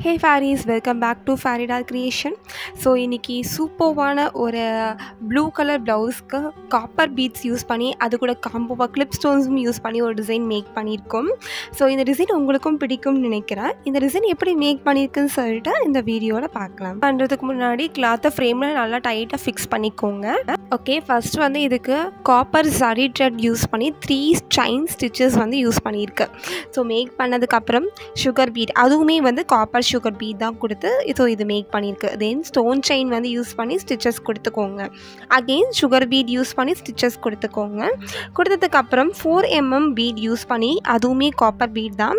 hey fairies welcome back to Fareeda creation so இன்றைக்கி சூப்பர்வான ஒரு ப்ளூ கலர் ப்ளவுஸ்க்கு காப்பர் பீட்ஸ் யூஸ் பண்ணி அது கூட காம்போவாக கிளிப் ஸ்டோன்ஸும் யூஸ் பண்ணி ஒரு டிசைன் மேக் பண்ணியிருக்கோம் ஸோ இந்த டிசைன் உங்களுக்கும் பிடிக்கும்னு நினைக்கிறேன் இந்த டிசைன் எப்படி மேக் பண்ணியிருக்குன்னு சொல்லிட்டு இந்த வீடியோவில் பார்க்கலாம் பண்ணுறதுக்கு முன்னாடி கிளாத்தை ஃப்ரேமில் நல்லா டைட்டாக ஃபிக்ஸ் பண்ணிக்கோங்க ஓகே ஃபஸ்ட் வந்து இதுக்கு காப்பர் சரி த்ரெட் யூஸ் பண்ணி த்ரீ செயின் ஸ்டிச்சஸ் வந்து யூஸ் பண்ணியிருக்கு ஸோ மேக் பண்ணதுக்கப்புறம் சுகர் பீட் அதுவுமே வந்து காப்பர் சுகர் பீட் தான் கொடுத்து ஸோ இது மேக் பண்ணியிருக்கு தென் ஸ்டோன் செயின் வந்து யூஸ் பண்ணி ஸ்டிச்சஸ் கொடுத்துக்கோங்க அகெயின் சுகர் பீட் யூஸ் பண்ணி ஸ்டிச்சஸ் கொடுத்துக்கோங்க கொடுத்ததுக்கப்புறம் ஃபோர் எம்எம் பீட் யூஸ் பண்ணி அதுவுமே காப்பர் பீட் தான்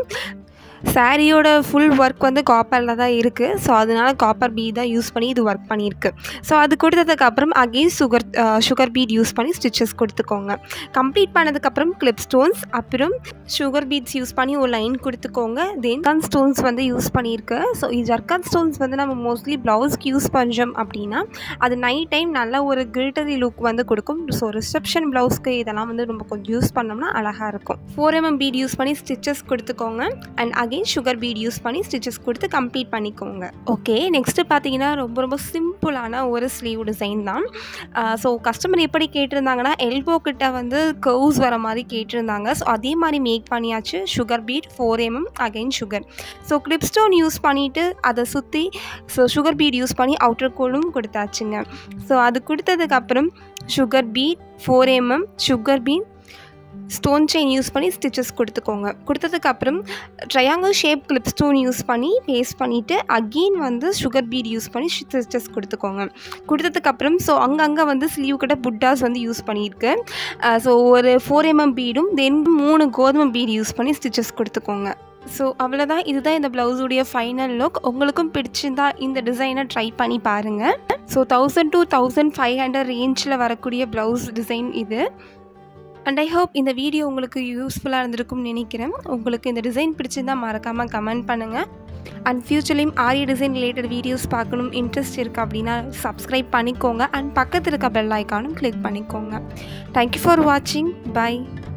சாரியோட ஃபுல் ஒர்க் வந்து காப்பரில் தான் இருக்குது ஸோ அதனால் காப்பர் பீட் தான் யூஸ் பண்ணி இது ஒர்க் பண்ணியிருக்கு ஸோ அது கொடுத்ததுக்கப்புறம் again sugar sugar bead use பண்ணி ஸ்டிச்சஸ் கொடுத்துக்கோங்க கம்ப்ளீட் பண்ணதுக்கப்புறம் கிளிப் ஸ்டோன்ஸ் அப்புறம் சுகர் பீட்ஸ் யூஸ் பண்ணி ஒரு லைன் கொடுத்துக்கோங்க தென் ஜர்கான் ஸ்டோன்ஸ் வந்து யூஸ் பண்ணியிருக்கு ஸோ ஜர்கான் ஸ்டோன்ஸ் வந்து நம்ம மோஸ்ட்லி ப்ளவுஸ்க்கு யூஸ் பண்ணுறோம் அப்படின்னா அது நைட் டைம் நல்ல ஒரு கில்டரி லுக் வந்து கொடுக்கும் ஸோ ரிசப்ஷன் ப்ளவுஸ்க்கு இதெல்லாம் வந்து நம்ம கொஞ்சம் யூஸ் பண்ணோம்னா அழகாக இருக்கும் ஃபோர் எம்எம் பீட் யூஸ் பண்ணி ஸ்டிச்சஸ் கொடுத்துக்கோங்க and again sugar bead use பண்ணி ஸ்டிச்சஸ் கொடுத்து கம்ப்ளீட் பண்ணிக்கோங்க ஓகே நெக்ஸ்ட்டு பார்த்தீங்கன்னா ரொம்ப ரொம்ப சிம்பிளான ஒரு ஸ்லீவ் டிசைன் தான் ஸோ கஸ்டமர் எப்படி கேட்டிருந்தாங்கன்னா எல்போ கிட்ட வந்து கர்வ்ஸ் வர மாதிரி கேட்டிருந்தாங்க ஸோ அதே மாதிரி மேக் பண்ணியாச்சு sugar bead four mm again sugar so clip stone use பண்ணிவிட்டு அதை சுற்றி ஸோ சுகர் பீட் யூஸ் பண்ணி அவுட்டர் கோலும் கொடுத்தாச்சுங்க ஸோ அது கொடுத்ததுக்கப்புறம் sugar bead four mm sugar bead stone chain use பண்ணி ஸ்டிச்சஸ் கொடுத்துக்கோங்க கொடுத்ததுக்கப்புறம் triangle shape clip stone use பண்ணி பேஸ்ட் பண்ணிவிட்டு அகெயின் வந்து சுகர் பீட் யூஸ் பண்ணி ஸ்டிச்சஸ் கொடுத்துக்கோங்க கொடுத்ததுக்கப்புறம் ஸோ அங்கங்கே வந்து ஸ்லீவ் கிட்ட புட்டாஸ் வந்து யூஸ் பண்ணியிருக்கு ஸோ ஒரு ஃபோர் எம்எம் பீடும் தென் மூணு கோதுமை பீட் யூஸ் பண்ணி ஸ்டிச்சஸ் கொடுத்துக்கோங்க ஸோ அவ்வளோதான் இதுதான் இந்த ப்ளவுஸுடைய ஃபைனல் லுக் உங்களுக்கும் பிடிச்சிருந்தா இந்த டிசைனை ட்ரை பண்ணி பாருங்கள் so thousand two thousand five hundred ரேஞ்சில் வரக்கூடிய ப்ளவுஸ் டிசைன் இது அண்ட் ஐ ஹோப் இந்த வீடியோ உங்களுக்கு யூஸ்ஃபுல்லாக இருந்திருக்கும்னு நினைக்கிறேன் உங்களுக்கு இந்த டிசைன் பிடிச்சிருந்தால் மறக்காமல் கமெண்ட் பண்ணுங்கள் அண்ட் ஃப்யூச்சர்லேயும் ஆரிய டிசைன் ரிலேட்டட் வீடியோஸ் பார்க்கணும் இன்ட்ரெஸ்ட் இருக்குது அப்படின்னா சப்ஸ்கிரைப் பண்ணிக்கோங்க அண்ட் பக்கத்தில் இருக்க பெல் ஐக்கானும் கிளிக் பண்ணிக்கோங்க தேங்க்யூ ஃபார் வாட்சிங் பை